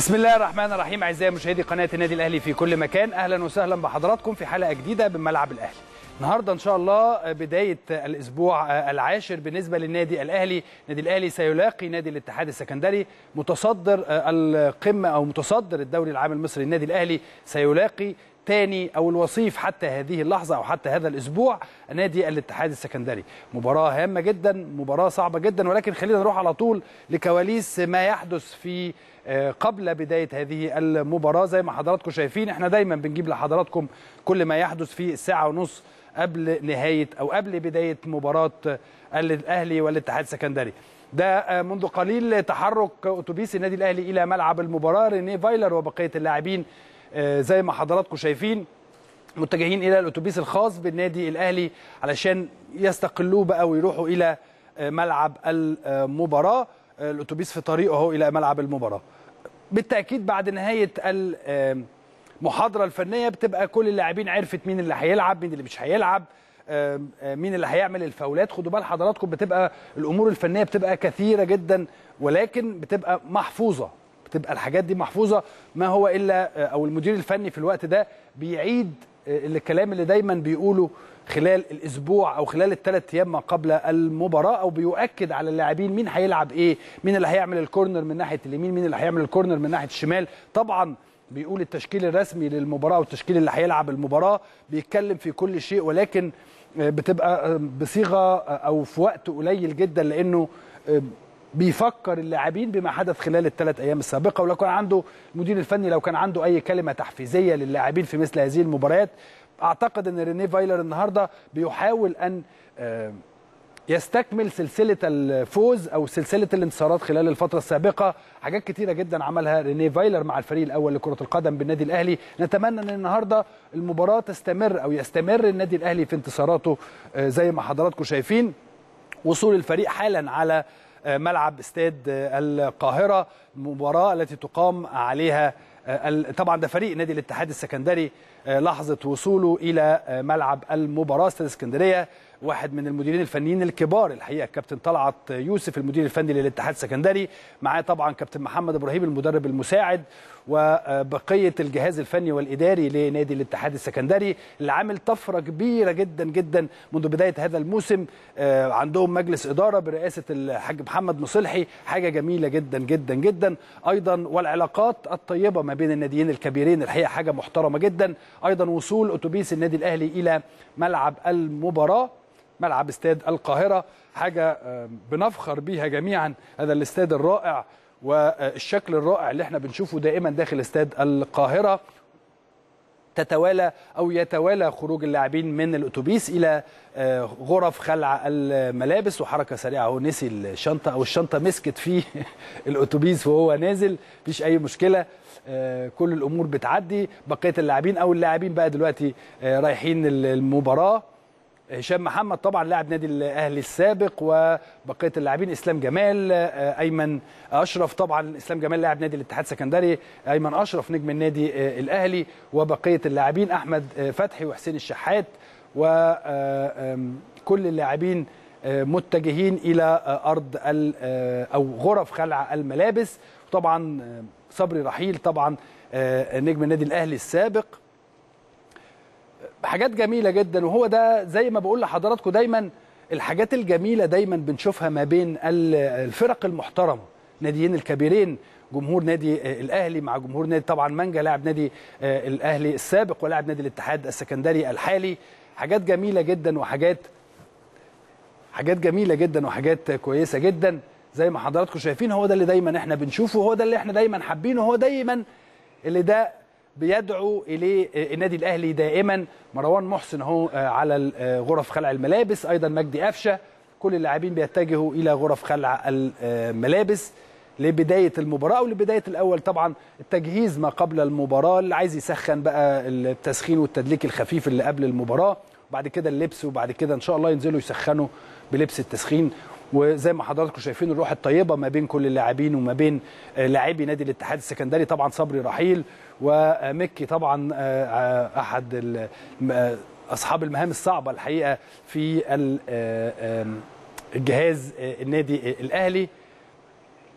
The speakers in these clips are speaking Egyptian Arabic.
بسم الله الرحمن الرحيم اعزائي مشاهدي قناه النادي الاهلي في كل مكان اهلا وسهلا بحضراتكم في حلقه جديده بملعب الاهلي النهارده ان شاء الله بدايه الاسبوع العاشر بالنسبه للنادي الاهلي النادي الاهلي سيلاقي نادي الاتحاد السكندري متصدر القمه او متصدر الدوري العام المصري النادي الاهلي سيلاقي تاني او الوصيف حتى هذه اللحظه او حتى هذا الاسبوع نادي الاتحاد السكندري مباراه هامه جدا مباراه صعبه جدا ولكن خلينا نروح على طول لكواليس ما يحدث في قبل بدايه هذه المباراه زي ما حضراتكم شايفين احنا دايما بنجيب لحضراتكم كل ما يحدث في الساعه ونص قبل نهايه او قبل بدايه مباراه الاهلي والاتحاد السكندري ده منذ قليل تحرك اتوبيس النادي الاهلي الى ملعب المباراه ريني فايلر وبقيه اللاعبين زي ما حضراتكم شايفين متجهين الى الاتوبيس الخاص بالنادي الاهلي علشان يستقلوه بقى ويروحوا الى ملعب المباراه الاتوبيس في طريقه اهو الى ملعب المباراه بالتاكيد بعد نهايه المحاضره الفنيه بتبقى كل اللاعبين عرفت مين اللي هيلعب مين اللي مش هيلعب مين اللي هيعمل الفاولات خدوا بال حضراتكم بتبقى الامور الفنيه بتبقى كثيره جدا ولكن بتبقى محفوظه بتبقى الحاجات دي محفوظه ما هو الا او المدير الفني في الوقت ده بيعيد الكلام اللي دايما بيقوله خلال الاسبوع او خلال الثلاث ايام ما قبل المباراه او بيؤكد على اللاعبين مين هيلعب ايه مين اللي هيعمل الكورنر من ناحيه اليمين مين اللي هيعمل الكورنر من ناحيه الشمال طبعا بيقول التشكيل الرسمي للمباراه والتشكيل اللي هيلعب المباراه بيتكلم في كل شيء ولكن بتبقى بصيغه او في وقت قليل جدا لانه بيفكر اللاعبين بما حدث خلال الثلاث ايام السابقه ولو كان عنده المدير الفني لو كان عنده اي كلمه تحفيزيه للاعبين في مثل هذه المباريات اعتقد ان ريني فايلر النهارده بيحاول ان يستكمل سلسله الفوز او سلسله الانتصارات خلال الفتره السابقه حاجات كتيره جدا عملها ريني فايلر مع الفريق الاول لكره القدم بالنادي الاهلي نتمنى ان النهارده المباراه تستمر او يستمر النادي الاهلي في انتصاراته زي ما حضراتكم شايفين وصول الفريق حالا على ملعب استاد القاهره المباراه التي تقام عليها طبعا ده فريق نادي الاتحاد السكندري لحظه وصوله الى ملعب المباراه استاد اسكندريه واحد من المديرين الفنيين الكبار الحقيقه كابتن طلعت يوسف المدير الفني للاتحاد السكندري معاه طبعا كابتن محمد ابراهيم المدرب المساعد وبقيه الجهاز الفني والاداري لنادي الاتحاد السكندري اللي عامل طفره كبيره جدا جدا منذ بدايه هذا الموسم عندهم مجلس اداره برئاسه الحاج محمد مصلحي حاجه جميله جدا جدا جدا ايضا والعلاقات الطيبه ما بين الناديين الكبيرين الحقيقه حاجه محترمه جدا ايضا وصول اتوبيس النادي الاهلي الى ملعب المباراه ملعب استاد القاهره حاجه بنفخر بيها جميعا هذا الاستاد الرائع والشكل الرائع اللي احنا بنشوفه دائما داخل استاد القاهره تتوالى او يتوالى خروج اللاعبين من الاتوبيس الى غرف خلع الملابس وحركه سريعه هو نسي الشنطه او الشنطه مسكت في الاتوبيس وهو نازل مفيش اي مشكله كل الامور بتعدي بقيه اللاعبين او اللاعبين بقى دلوقتي رايحين المباراه هشام محمد طبعا لاعب نادي الاهلي السابق وبقيه اللاعبين اسلام جمال ايمن اشرف طبعا اسلام جمال لاعب نادي الاتحاد السكندري ايمن اشرف نجم النادي الاهلي وبقيه اللاعبين احمد فتحي وحسين الشحات وكل اللاعبين متجهين الى ارض او غرف خلع الملابس طبعا صبري رحيل طبعا نجم النادي الاهلي السابق حاجات جميله جدا وهو ده زي ما بقول لحضراتكم دايما الحاجات الجميله دايما بنشوفها ما بين الفرق المحترمه ناديين الكبيرين جمهور نادي الاهلي مع جمهور نادي طبعا مانجا لاعب نادي الاهلي السابق ولاعب نادي الاتحاد السكندري الحالي حاجات جميله جدا وحاجات حاجات جميله جدا وحاجات كويسه جدا زي ما حضراتكم شايفين هو ده اللي دايما احنا بنشوفه هو ده اللي احنا دايما حابينه هو دايما اللي ده بيدعو اليه النادي الاهلي دائما مروان محسن اهو على غرف خلع الملابس ايضا مجدي قفشه كل اللاعبين بيتجهوا الى غرف خلع الملابس لبدايه المباراه او لبدايه الاول طبعا التجهيز ما قبل المباراه اللي عايز يسخن بقى التسخين والتدليك الخفيف اللي قبل المباراه وبعد كده اللبس وبعد كده ان شاء الله ينزلوا يسخنوا بلبس التسخين وزي ما حضراتكم شايفين الروح الطيبه ما بين كل اللاعبين وما بين لاعبي نادي الاتحاد السكندري طبعا صبري رحيل ومكي طبعا احد اصحاب المهام الصعبه الحقيقه في الجهاز النادي الاهلي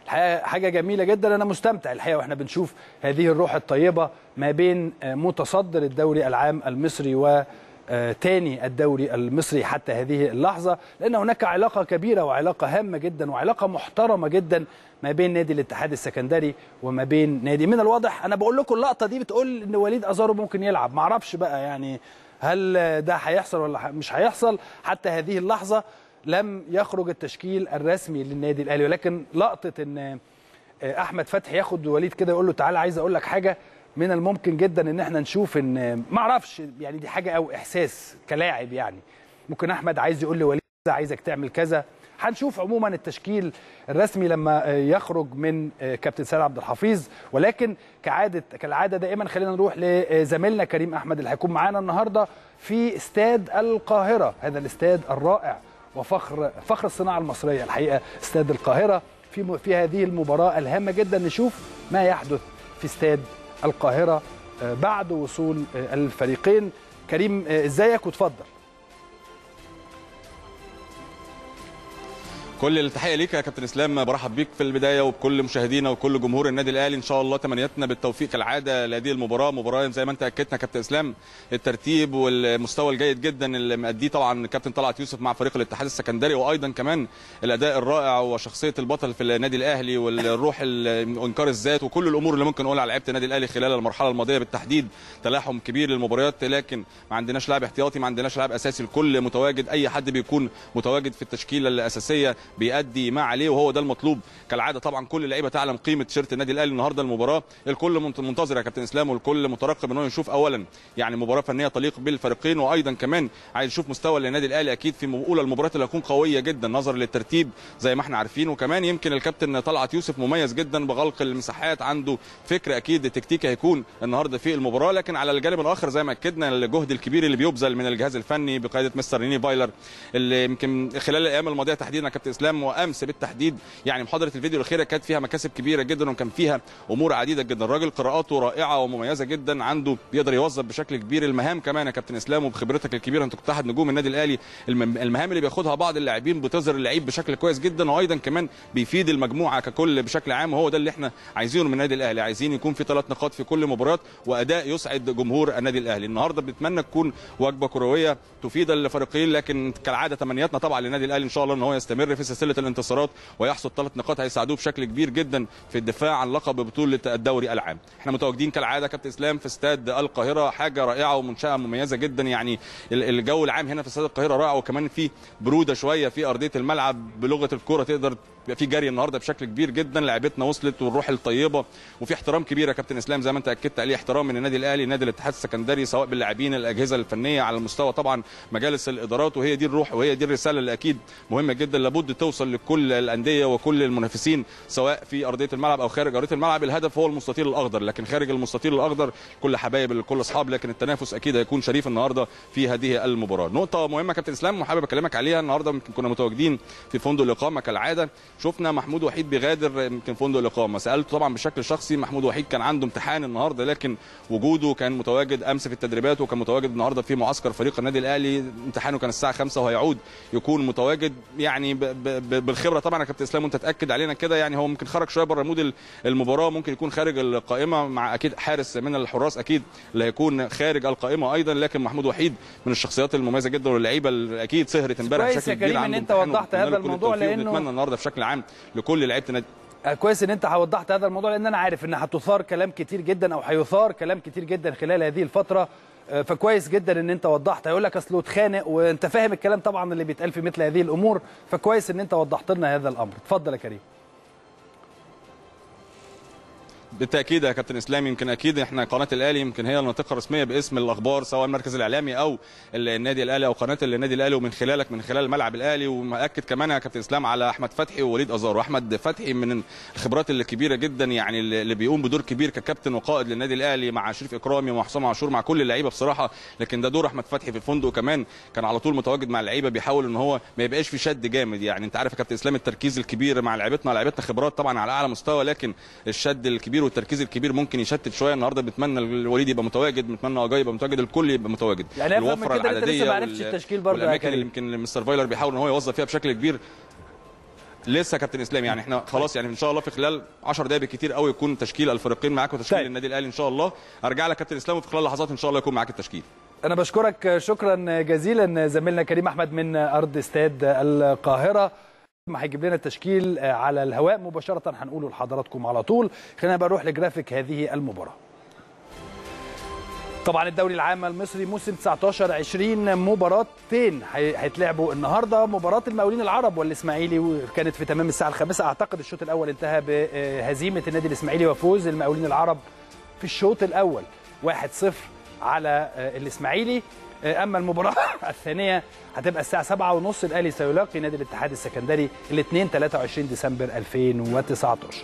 الحقيقه حاجه جميله جدا انا مستمتع الحقيقه واحنا بنشوف هذه الروح الطيبه ما بين متصدر الدوري العام المصري و تاني الدوري المصري حتى هذه اللحظة لأن هناك علاقة كبيرة وعلاقة هامة جدا وعلاقة محترمة جدا ما بين نادي الاتحاد السكندري وما بين نادي من الواضح أنا بقول لكم اللقطة دي بتقول إن وليد أزارو ممكن يلعب معرفش بقى يعني هل ده هيحصل ولا مش هيحصل حتى هذه اللحظة لم يخرج التشكيل الرسمي للنادي الأهلي ولكن لقطة إن أحمد فتحي ياخد وليد كده يقول له تعالى عايز أقول لك حاجة من الممكن جدا ان احنا نشوف ان ما اعرفش يعني دي حاجه او احساس كلاعب يعني ممكن احمد عايز يقول لي وليد عايزك تعمل كذا هنشوف عموما التشكيل الرسمي لما يخرج من كابتن سيد عبد الحفيظ ولكن كعاده كالعاده دائما خلينا نروح لزميلنا كريم احمد اللي هيكون معانا النهارده في استاد القاهره هذا الاستاد الرائع وفخر فخر الصناعه المصريه الحقيقه استاد القاهره في في هذه المباراه الهامه جدا نشوف ما يحدث في استاد القاهرة بعد وصول الفريقين كريم ازيك وتفضل كل التحيه ليك يا كابتن اسلام برحب بيك في البدايه وبكل مشاهدينا وكل جمهور النادي الاهلي ان شاء الله تمنياتنا بالتوفيق كالعاده لهذه المباراه مباراه زي ما انت اكدتنا كابتن اسلام الترتيب والمستوى الجيد جدا اللي مأديه طبعا كابتن طلعت يوسف مع فريق الاتحاد السكندري وايضا كمان الاداء الرائع وشخصيه البطل في النادي الاهلي والروح وانكار الذات وكل الامور اللي ممكن نقولها على لعيبه النادي الاهلي خلال المرحله الماضيه بالتحديد تلاحم كبير للمباريات لكن ما عندناش لاعب احتياطي ما عندناش لاعب اساسي الكل متواجد اي حد بيكون متواجد في التشكيله الاساسيه بيأدي ما عليه وهو ده المطلوب كالعاده طبعا كل اللعيبه تعلم قيمه تيشيرت النادي الاهلي النهارده المباراه الكل منتظر يا كابتن اسلام والكل مترقب ان هو يشوف اولا يعني مباراه فنيه تليق بالفريقين وايضا كمان عايز يشوف مستوى للنادي الاهلي اكيد في اولى المباريات اللي هتكون قويه جدا نظرا للترتيب زي ما احنا عارفين وكمان يمكن الكابتن طلعت يوسف مميز جدا بغلق المساحات عنده فكر اكيد تكتيكي هيكون النهارده في المباراه لكن على الجانب الاخر زي ما اكدنا الجهد الكبير اللي بيبذل من الجهاز الفني بقياده مستر ريني فايلر اللي يمكن خلال الايام الماضيه تحديدا يا كابتن اسلام وامس بالتحديد يعني محاضره الفيديو الاخيره كانت فيها مكاسب كبيره جدا وكان فيها امور عديده جدا الراجل قراءاته رائعه ومميزه جدا عنده بيقدر يوظف بشكل كبير المهام كمان يا كابتن اسلام وبخبرتك الكبيره انت كنت احد نجوم النادي الاهلي المهام اللي بياخدها بعض اللاعبين بتظهر اللعيب بشكل كويس جدا وايضا كمان بيفيد المجموعه ككل بشكل عام وهو ده اللي احنا عايزينه من النادي الاهلي عايزين يكون في ثلاث نقاط في كل مباراه واداء يسعد جمهور النادي الاهلي النهارده بنتمنى تكون وجبه كرويه تفيد الفريقين لكن كالعاده تمنياتنا طبعا للنادي الاهلي ان شاء الله ان هو يستمر في سلسله الانتصارات ويحصد ثلاث نقاط هيساعدوه بشكل كبير جدا في الدفاع عن لقب بطوله الدوري العام احنا متواجدين كالعاده كابتن اسلام في استاد القاهره حاجه رائعه ومنشاه مميزه جدا يعني الجو العام هنا في استاد القاهره رائع وكمان في بروده شويه في ارضيه الملعب بلغه الكوره تقدر يبقى في جري النهارده بشكل كبير جدا لعيبتنا وصلت والروح الطيبه وفي احترام كبير يا كابتن اسلام زي ما انت اكدت عليه احترام من النادي الاهلي نادي الاتحاد السكندري سواء باللاعبين الاجهزه الفنيه على المستوى طبعا مجالس الادارات وهي دي الروح وهي دي الرساله اللي اكيد مهمه جدا لابد توصل لكل الانديه وكل المنافسين سواء في ارضيه الملعب او خارج ارضيه الملعب الهدف هو المستطيل الاخضر لكن خارج المستطيل الاخضر كل حبايب الكل اصحاب لكن التنافس اكيد هيكون شريف النهارده في هذه المباراه نقطه مهمه كابتن اسلام وحابب اكلمك عليها النهارده يمكن كنا متواجدين في فندق الاقامه كالعاده شفنا محمود وحيد بيغادر يمكن فندق الاقامه سالته طبعا بشكل شخصي محمود وحيد كان عنده امتحان النهارده لكن وجوده كان متواجد امس في التدريبات وكان متواجد النهارده في معسكر فريق النادي الاهلي امتحانه كان الساعه 5 وهيعود يكون متواجد يعني ب ب بالخبره طبعا يا كابتن اسلام وانت تاكد علينا كده يعني هو ممكن خرج شويه بره مود المباراه ممكن يكون خارج القائمه مع اكيد حارس من الحراس اكيد اللي هيكون خارج القائمه ايضا لكن محمود وحيد من الشخصيات المميزه جدا واللعيبه اللي اكيد سهرت امبارح بشكل كبير كريم ان انت وضحت هذا الموضوع لانه نتمنى النهارده بشكل عام لكل لعيبه النادي كويس ان انت وضحت هذا الموضوع لان انا عارف ان هتثار كلام كتير جدا او هيثار كلام كتير جدا خلال هذه الفتره فكويس جدا ان انت وضحت هيقول لك اصله اتخانق وانت فاهم الكلام طبعا اللي بيتقال في مثل هذه الامور فكويس ان انت وضحت لنا هذا الامر اتفضل يا كريم بالتاكيد يا كابتن اسلام يمكن اكيد احنا قناه الاهلي يمكن هي الناطقه الرسميه باسم الاخبار سواء المركز الاعلامي او النادي الاهلي او قناه النادي الاهلي ومن خلالك من خلال الملعب الاهلي ومأكد كمان يا كابتن اسلام على احمد فتحي ووليد ازار واحمد فتحي من الخبرات الكبيره جدا يعني اللي بيقوم بدور كبير ككابتن وقائد للنادي الاهلي مع شريف اكرامي وحسام عاشور مع كل اللعيبه بصراحه لكن ده دور احمد فتحي في الفندق كمان كان على طول متواجد مع اللعيبه بيحاول ان هو ما يبقاش في شد جامد يعني انت عارف يا كابتن اسلام التركيز الكبير مع لعيبتنا لعيبتنا خبرات طبعا على اعلى مستوى لكن الشد الكبير والتركيز الكبير ممكن يشتت شويه النهارده بنتمنى الوليد يبقى متواجد بنتمنى اجاي يبقى متواجد الكل يبقى متواجد يعني الوفره العدديه ما عرفتش التشكيل برضه الاماكن اللي يمكن مستر فايلر بيحاول ان هو يوظف فيها بشكل كبير لسه يا كابتن اسلام يعني احنا خلاص يعني ان شاء الله في خلال 10 دقائق بالكتير قوي يكون تشكيل الفريقين معاك وتشكيل طيب. النادي الاهلي ان شاء الله ارجع لك كابتن اسلام وفي خلال لحظات ان شاء الله يكون معاك التشكيل انا بشكرك شكرا جزيلا زميلنا كريم احمد من ارض استاد القاهره ما هيجيب لنا التشكيل على الهواء مباشره هنقوله لحضراتكم على طول خلينا بقى نروح لجرافيك هذه المباراه طبعا الدوري العام المصري موسم 19 20 مباراتين هي- هيتلعبوا النهارده مباراه المقاولين العرب والاسماعيلي كانت في تمام الساعه الخامسه اعتقد الشوط الاول انتهى بهزيمه النادي الاسماعيلي وفوز المقاولين العرب في الشوط الاول 1-0 على الاسماعيلي اما المباراه الثانيه هتبقى الساعه 7:30 الاهلي سيلاقي نادي الاتحاد السكندري الاثنين 23 ديسمبر 2019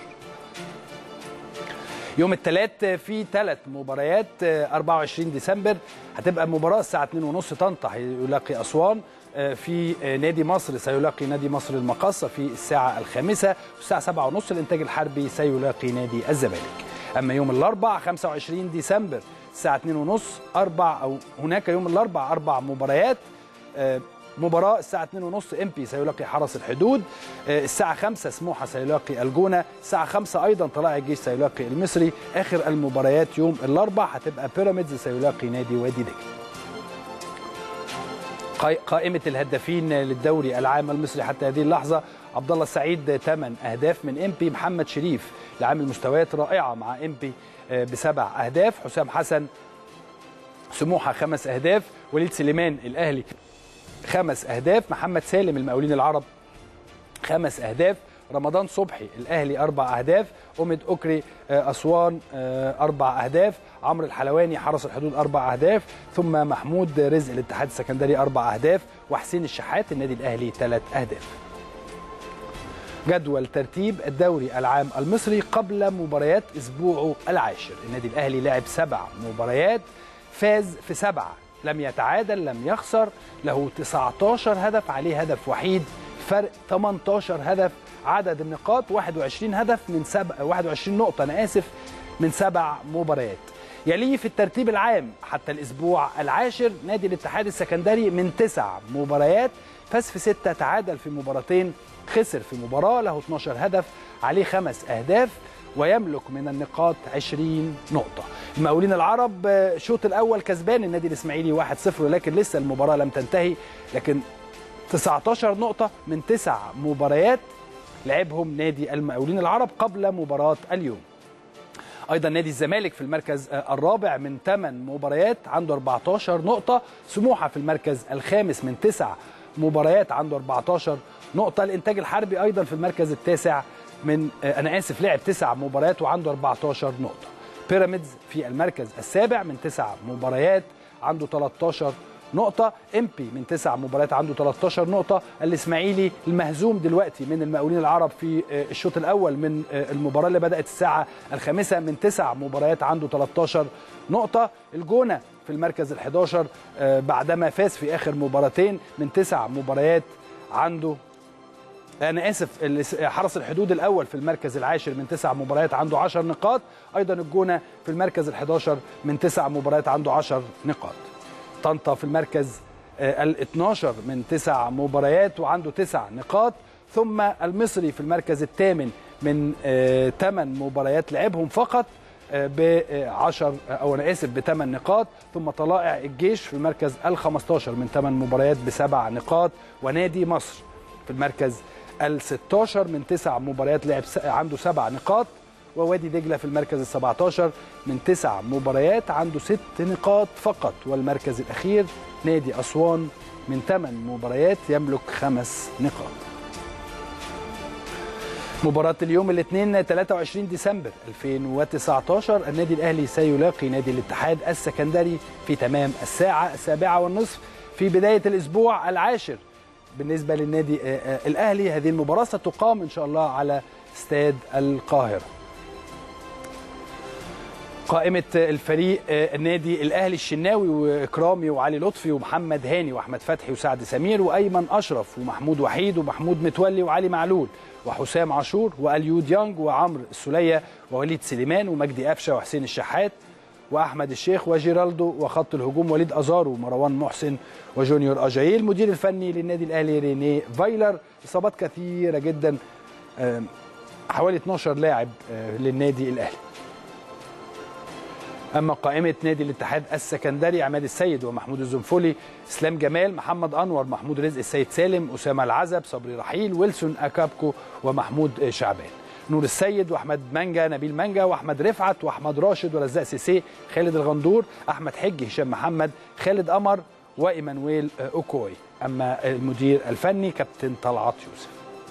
يوم الثلاث في ثلاث مباريات 24 ديسمبر هتبقى مباراه الساعه 2:30 طنطا هيلاقي اسوان في نادي مصر سيلاقي نادي مصر المقاصة في الساعة الخامسة والساعة 7:30 الإنتاج الحربي سيلاقي نادي الزمالك أما يوم الأربع 25 ديسمبر الساعة 2:30 أربع أو هناك يوم الأربع أربع مباريات مباراة الساعة 2:30 امبي سيلاقي حرس الحدود الساعة 5 سموحة سيلاقي الجونة الساعة 5 أيضا طلائع الجيش سيلاقي المصري آخر المباريات يوم الأربع هتبقى بيراميدز سيلاقي نادي وادي دجلة قائمة الهدافين للدوري العام المصري حتى هذه اللحظة عبد الله السعيد 8 أهداف من امبي محمد شريف لعامل مستويات رائعة مع امبي بسبع أهداف حسام حسن سموحة خمس أهداف وليد سليمان الأهلي خمس أهداف محمد سالم المقاولين العرب خمس أهداف رمضان صبحي الأهلي أربع أهداف أمد أكري أسوان أربع أهداف عمرو الحلواني حرس الحدود أربع أهداف ثم محمود رزق الاتحاد السكندري أربع أهداف وحسين الشحات النادي الأهلي ثلاث أهداف جدول ترتيب الدوري العام المصري قبل مباريات أسبوعه العاشر النادي الأهلي لعب سبع مباريات فاز في سبعة لم يتعادل لم يخسر له 19 هدف عليه هدف وحيد فرق 18 هدف عدد النقاط 21 هدف من سبع 21 نقطة أنا آسف من سبع مباريات يليه في الترتيب العام حتى الأسبوع العاشر نادي الاتحاد السكندري من تسع مباريات فاز في ستة تعادل في مباراتين خسر في مباراة له 12 هدف عليه خمس أهداف ويملك من النقاط 20 نقطة المقاولين العرب الشوط الأول كسبان النادي الإسماعيلي 1-0 ولكن لسه المباراة لم تنتهي لكن 19 نقطة من تسع مباريات لعبهم نادي المقاولين العرب قبل مباراة اليوم ايضا نادي الزمالك في المركز الرابع من 8 مباريات عنده 14 نقطه سموحه في المركز الخامس من 9 مباريات عنده 14 نقطه الانتاج الحربي ايضا في المركز التاسع من انا اسف لعب 9 مباريات وعنده 14 نقطه بيراميدز في المركز السابع من 9 مباريات عنده 13 نقطة امبي من تسع مباريات عنده 13 نقطة الإسماعيلي المهزوم دلوقتي من المقاولين العرب في الشوط الأول من المباراة اللي بدأت الساعة الخامسة من تسع مباريات عنده 13 نقطة الجونة في المركز ال 11 بعدما فاز في آخر مباراتين من تسع مباريات عنده انا اسف حرس الحدود الاول في المركز العاشر من تسع مباريات عنده 10 نقاط ايضا الجونه في المركز ال 11 من تسع مباريات عنده 10 نقاط طنطا في المركز ال 12 من تسع مباريات وعنده تسع نقاط ثم المصري في المركز الثامن من ثمان مباريات لعبهم فقط ب 10 او انا اسف بثمان نقاط ثم طلائع الجيش في المركز ال 15 من ثمان مباريات بسبع نقاط ونادي مصر في المركز ال 16 من تسع مباريات لعب عنده سبع نقاط ووادي دجله في المركز ال 17 من تسع مباريات عنده ست نقاط فقط والمركز الاخير نادي اسوان من ثمان مباريات يملك خمس نقاط. مباراة اليوم الاثنين 23 ديسمبر 2019 النادي الاهلي سيلاقي نادي الاتحاد السكندري في تمام الساعة السابعة والنصف في بداية الاسبوع العاشر بالنسبة للنادي الاهلي هذه المباراة ستقام ان شاء الله على استاد القاهرة. قائمة الفريق النادي الأهلي الشناوي وإكرامي وعلي لطفي ومحمد هاني وأحمد فتحي وسعد سمير وأيمن أشرف ومحمود وحيد ومحمود متولي وعلي معلول وحسام عاشور وأليو ديانج وعمرو السولية ووليد سليمان ومجدي قفشة وحسين الشحات واحمد الشيخ وجيرالدو وخط الهجوم وليد ازارو ومروان محسن وجونيور اجايل المدير الفني للنادي الاهلي ريني فايلر اصابات كثيره جدا آم، حوالي 12 لاعب آه، للنادي الاهلي اما قائمه نادي الاتحاد السكندري عماد السيد ومحمود الزنفولي اسلام جمال محمد انور محمود رزق السيد سالم اسامه العزب صبري رحيل ويلسون اكابكو ومحمود شعبان نور السيد واحمد مانجا نبيل مانجا واحمد رفعت واحمد راشد ورزاق سيسي خالد الغندور احمد حج هشام محمد خالد قمر وايمانويل اوكوي اما المدير الفني كابتن طلعت يوسف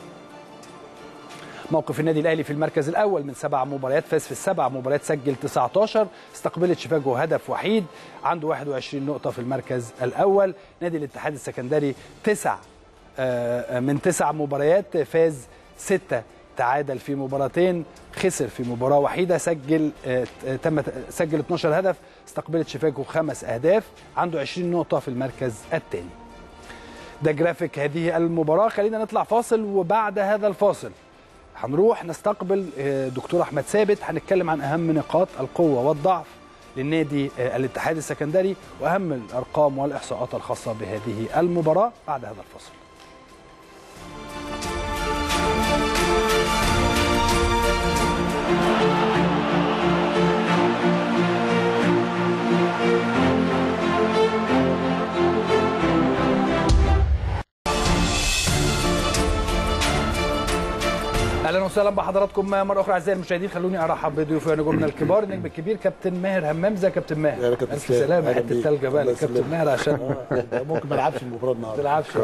موقف النادي الاهلي في المركز الاول من سبع مباريات فاز في السبع مباريات سجل 19 استقبلت شيكاغو هدف وحيد عنده 21 نقطه في المركز الاول نادي الاتحاد السكندري تسع آه، من تسع مباريات فاز ستة تعادل في مباراتين خسر في مباراه وحيده سجل آه، تم سجل 12 هدف استقبلت شيكاغو خمس اهداف عنده 20 نقطه في المركز الثاني ده جرافيك هذه المباراة خلينا نطلع فاصل وبعد هذا الفاصل هنروح نستقبل آه، دكتور أحمد ثابت هنتكلم عن أهم نقاط القوة والضعف للنادي آه، الاتحاد السكندري وأهم الأرقام والإحصاءات الخاصة بهذه المباراة بعد هذا الفاصل اهلا وسهلا بحضراتكم مره اخرى اعزائي المشاهدين خلوني ارحب بضيوفي نجومنا الكبار النجم الكبير كابتن ماهر همام ازيك يا كابتن ماهر يا كابتن الف إسلام. سلامه أهلا حته بيك. التلجه بقى الله لكابتن يسلمك. ماهر عشان آه، ممكن ما العبش المباراه ما النهارده تلعبش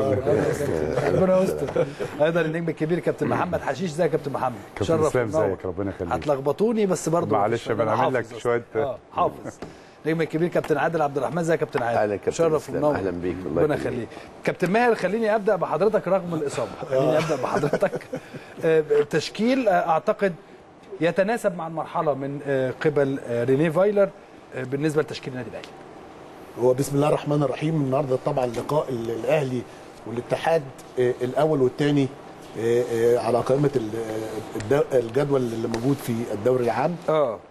ربنا يستر ايضا النجم الكبير كابتن محمد حشيش ازيك يا كابتن محمد كابتن شرف اسلام ومنور. ازيك ربنا يخليك هتلخبطوني بس برضه معلش مفيش- أنا بنعمل لك حافظ شوية- اه حافظ النجم الكبير كابتن عادل عبد الرحمن ازيك يا كابتن عادل أهلا كابتن شرف إسلام. ومنور أهلا بيك. الله ربنا يخليك. يخليك كابتن ماهر خليني ابدا بحضرتك رغم الاصابه خليني ابدا بحضرتك آه، تشكيل آه، اعتقد يتناسب مع المرحله من آه، قبل آه، ريني فايلر آه، بالنسبه لتشكيل النادي الاهلي هو بسم الله الرحمن الرحيم النهارده طبعا لقاء ال- الاهلي والاتحاد آه، الاول والثاني على قائمه ال- الدو- الجدول اللي موجود في الدوري العام اه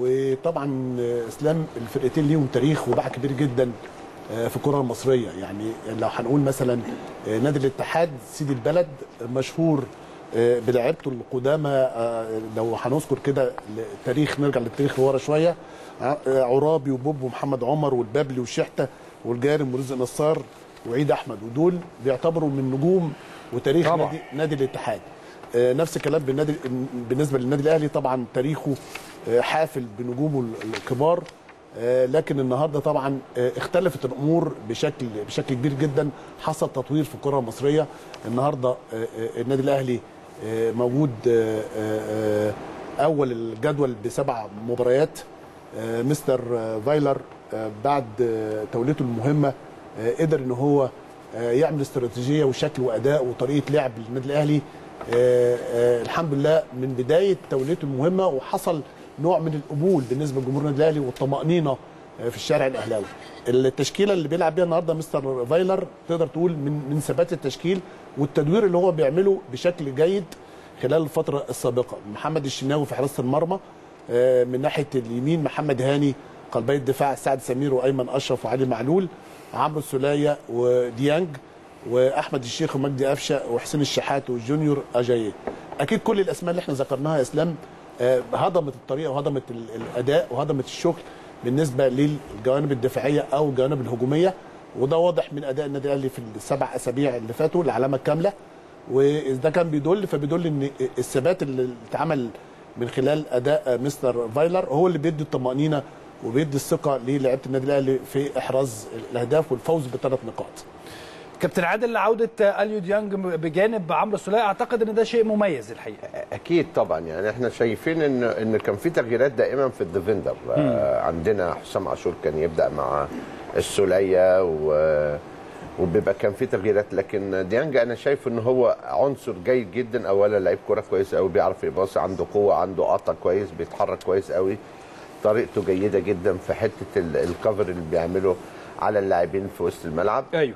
وطبعا آه، اسلام الفرقتين ليهم تاريخ وباع كبير جدا آه، في الكره المصريه يعني لو هنقول مثلا آه، نادي الاتحاد سيد البلد مشهور آه، بلعيبته القدامى آه، لو هنذكر كده التاريخ نرجع للتاريخ ورا شويه ع- آه، عرابي وبوب ومحمد عمر والبابلي والشحته والجارم ورزق نصار وعيد احمد ودول بيعتبروا من نجوم وتاريخ طبعا. نادي, نادي الاتحاد آه، نفس الكلام بالنادي بالنسبه للنادي الاهلي طبعا تاريخه آه، حافل بنجومه الكبار آه، لكن النهارده طبعا آه، اختلفت الامور بشكل بشكل كبير جدا حصل تطوير في الكره المصريه النهارده آه، آه، النادي الاهلي آه، موجود آه، آه، آه، اول الجدول بسبع مباريات آه، مستر آه، فايلر آه، بعد آه، توليته المهمه آه، قدر ان هو آه، يعمل استراتيجيه وشكل واداء وطريقه لعب للنادي الاهلي آه، آه، الحمد لله من بدايه توليته المهمه وحصل نوع من القبول بالنسبه لجمهور النادي الاهلي والطمانينه آه، في الشارع الاهلاوي. التشكيله اللي بيلعب بيها النهارده مستر فايلر تقدر تقول من من ثبات التشكيل والتدوير اللي هو بيعمله بشكل جيد خلال الفتره السابقه. محمد الشناوي في حراسه المرمى آه، من ناحيه اليمين محمد هاني قلبي الدفاع سعد سمير وايمن اشرف وعلي معلول عمرو السوليه وديانج واحمد الشيخ ومجدي قفشه وحسين الشحات وجونيور اجاييه اكيد كل الاسماء اللي احنا ذكرناها يا اسلام آه، هضمت الطريقه وهضمت ال- الاداء وهضمت الشغل بالنسبه للجوانب الدفاعيه او الجوانب الهجوميه وده واضح من اداء النادي الاهلي في السبع اسابيع اللي فاتوا العلامه الكامله وده كان بيدل فبيدل ان الثبات اللي اتعمل من خلال اداء مستر فايلر هو اللي بيدي الطمانينه وبيدي الثقه للاعيبه النادي الاهلي في احراز الاهداف والفوز بثلاث نقاط. كابتن عادل عوده اليو ديانج بجانب عمرو السوليه اعتقد ان ده شيء مميز الحقيقه اكيد طبعا يعني احنا شايفين ان ان كان في تغييرات دائما في الديفندر آه عندنا حسام عاشور كان يبدا مع السوليه و وبيبقى كان في تغييرات لكن ديانج انا شايف ان هو عنصر جيد جدا اولا لعيب كوره كويس قوي بيعرف يباصي عنده قوه عنده قطع كويس بيتحرك كويس قوي طريقته جيده جدا في حته ال- الكفر اللي بيعمله على اللاعبين في وسط الملعب ايوه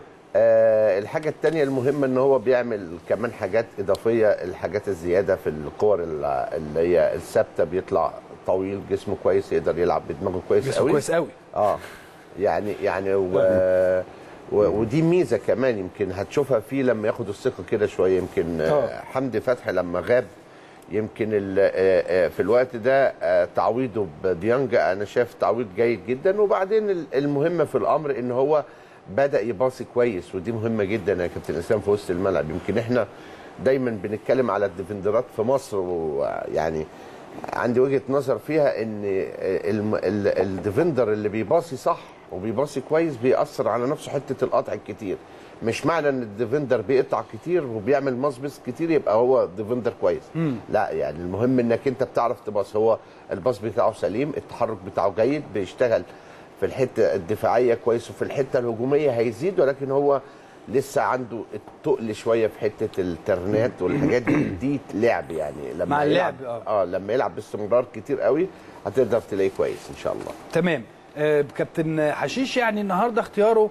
آه الحاجة التانية المهمة ان هو بيعمل كمان حاجات اضافية الحاجات الزيادة في الكور ال- اللي هي الثابتة بيطلع طويل جسمه كويس يقدر يلعب بدماغه كويس جسمه قوي كويس قوي اه يعني يعني و... و... ودي ميزه كمان يمكن هتشوفها فيه لما ياخد الثقه كده شويه يمكن آه. آه، حمدي فتحي لما غاب يمكن ال... آه، آه، في الوقت ده آه، تعويضه بديانج انا شايف تعويض جيد جدا وبعدين ال- المهم في الامر ان هو بدا يباصي كويس ودي مهمه جدا يا كابتن اسلام في وسط الملعب يمكن احنا دايما بنتكلم على الديفندرات في مصر ويعني عندي وجهه نظر فيها ان الم- ال- الديفندر اللي بيباصي صح وبيباصي كويس بيأثر على نفسه حته القطع الكتير مش معنى ان الديفندر بيقطع كتير وبيعمل مصبس كتير يبقى هو ديفندر كويس لا يعني المهم انك انت بتعرف تباص هو الباص بتاعه سليم التحرك بتاعه جيد بيشتغل في الحته الدفاعيه كويس وفي الحته الهجوميه هيزيد ولكن هو لسه عنده التقل شويه في حته الترنات والحاجات دي دي لعب يعني لما مع يلعب اللعب، آه. اه لما يلعب باستمرار كتير قوي هتقدر تلاقيه كويس ان شاء الله تمام آه، كابتن حشيش يعني النهارده اختياره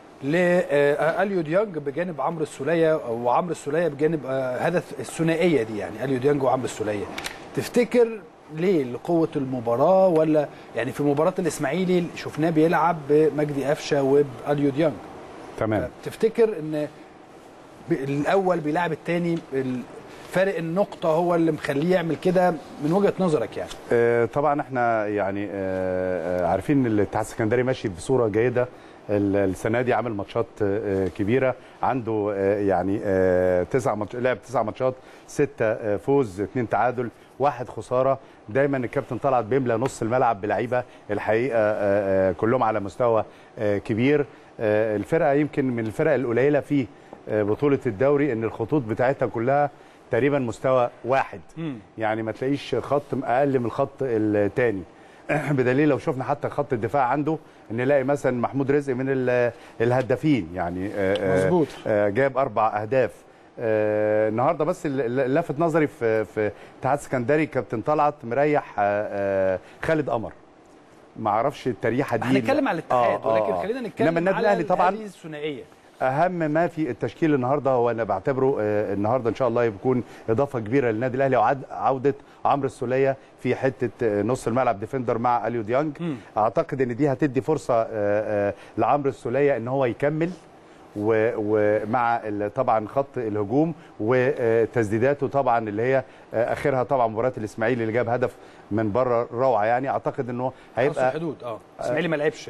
لاليو ديانج بجانب عمرو السوليه وعمرو السوليه بجانب آه، هذا الثنائيه دي يعني اليو ديانج وعمرو السوليه تفتكر ليه لقوه المباراه ولا يعني في مباراه الاسماعيلي شفناه بيلعب بمجدي قفشه وباليو ديانج تمام تفتكر ان ب- الاول بيلعب الثاني فارق النقطه هو اللي مخليه يعمل كده من وجهه نظرك يعني آه، طبعا احنا يعني آه، آه، عارفين ان الاتحاد السكندري ماشي بصوره جيده ال- السنه دي عامل ماتشات آه، كبيره عنده آه، يعني آه، تسع ماتش لعب تسع ماتشات سته آه، فوز اثنين تعادل واحد خساره دايما الكابتن طلعت بيملى نص الملعب بلعيبه الحقيقه آه، آه، كلهم على مستوى آه، كبير آه، الفرقه يمكن من الفرق القليله في آه، بطوله الدوري ان الخطوط بتاعتها كلها تقريبا مستوى واحد يعني ما تلاقيش خط اقل من الخط الثاني بدليل لو شفنا حتى خط الدفاع عنده ان نلاقي مثلا محمود رزق من ال- الهدافين يعني آه، آه، مظبوط. آه، جاب اربع اهداف آه، النهارده بس اللي لفت نظري في في اتحاد اسكندري كابتن طلعت مريح آه، آه، خالد قمر ما اعرفش التريحه دي هنتكلم على الاتحاد آه، آه، ولكن آه. خلينا نتكلم انما النادي على الاهلي طبعا هذه الثنائيه اهم ما في التشكيل النهارده هو انا بعتبره آه، النهارده ان شاء الله يكون اضافه كبيره للنادي الاهلي وعوده عمرو السوليه في حته آه، نص الملعب ديفندر مع اليو ديانج اعتقد ان دي هتدي فرصه آه، آه، لعمرو السوليه ان هو يكمل و- ومع ال- طبعا خط الهجوم وتسديداته طبعا اللي هي آه، اخرها طبعا مباراه الاسماعيلي اللي جاب هدف من بره روعه يعني اعتقد انه حرس هيبقى الحدود اه اسماعيلي ما لعبش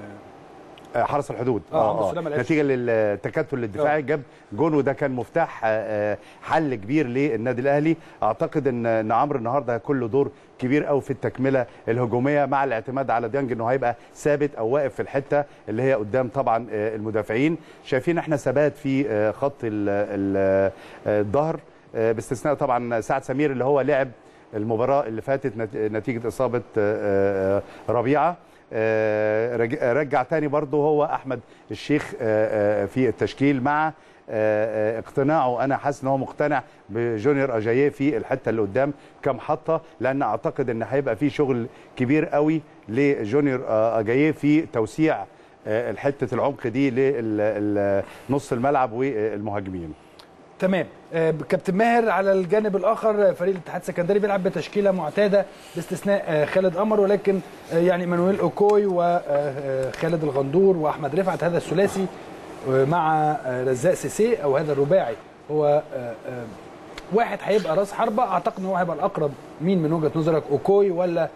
آه، حرس الحدود آه، عمرو السولية ما لعبش. نتيجه للتكتل الدفاعي جاب جون وده كان مفتاح آه، آه، حل كبير للنادي الاهلي اعتقد ان ان عمرو النهارده هيكون له دور كبير قوي في التكمله الهجوميه مع الاعتماد على ديانج انه هيبقى ثابت او واقف في الحته اللي هي قدام طبعا آه، المدافعين شايفين احنا ثبات في آه، خط ال- ال- آه، الظهر آه، باستثناء طبعا سعد سمير اللي هو لعب المباراه اللي فاتت نت- نتيجه اصابه آه، آه، ربيعه آه، رج- رجع تاني برضه هو احمد الشيخ آه، آه، في التشكيل مع آه، آه، اقتناعه انا حاسس ان هو مقتنع بجونيور اجاييه في الحته اللي قدام كمحطه لان اعتقد ان هيبقى في شغل كبير قوي لجونيور آه، اجاييه في توسيع آه، الحته العمق دي لنص الملعب والمهاجمين تمام آه، كابتن ماهر على الجانب الاخر آه، فريق الاتحاد السكندري بيلعب بتشكيله معتاده باستثناء آه، خالد قمر ولكن آه، يعني مانويل اوكوي وخالد الغندور واحمد رفعت هذا الثلاثي آه، مع آه، رزاق سيسي او هذا الرباعي هو آه، آه، واحد هيبقى راس حربه اعتقد ان هو هيبقى الاقرب مين من وجهه نظرك اوكوي ولا